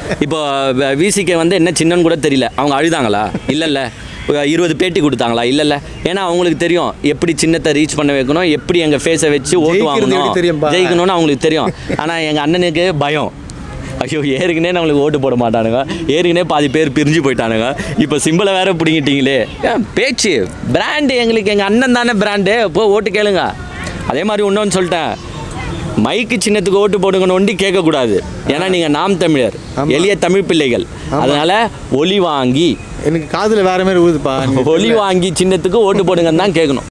இப்போ விசிகே வந்து என்ன சின்னன்னு கூட தெரியல அவங்க அழுதாங்களா இல்லைல்ல இருபது பேட்டி கொடுத்தாங்களா இல்லைல்ல ஏன்னா அவங்களுக்கு தெரியும் எப்படி சின்னத்தை ரீச் பண்ண வைக்கணும் எப்படி எங்கள் ஃபேஸை வச்சு ஓட்டு ஜெயிக்கிறது எப்படி வாங்கணும் தெரியும்பா? ஜெயிக்கணும்னு அவங்களுக்கு தெரியும் ஆனால் எங்கள் அண்ணனுக்கு பயம் ஐயோ ஏற்கனவே நம்மளுக்கு ஓட்டு போட மாட்டானுங்க ஏற்கனவே பாதி பேர் பிரிஞ்சு போயிட்டானுங்க இப்போ சிம்பிளை வேற பிடிங்கிட்டீங்களே ஏன் பேச்சு பிராண்டு எங்களுக்கு எங்கள் அண்ணன் தானே பிராண்டு போ ஓட்டு கேளுங்க அதே மாதிரி இன்னொன்று சொல்லிட்டேன் மைக்கு சின்னத்துக்கு ஓட்டு போடுங்கன்னு ஒண்டி கேட்கக்கூடாது ஏன்னா நீங்கள் நாம் தமிழர் ஆமா. எளிய தமிழ் பிள்ளைகள் அதனால ஒலி வாங்கி எனக்கு காதுல வேற மாதிரி ஊதுப்பா நீங்க ஒலி வாங்கி சின்னத்துக்கு ஓட்டு போடுங்கன்னு தான் கேட்கணும்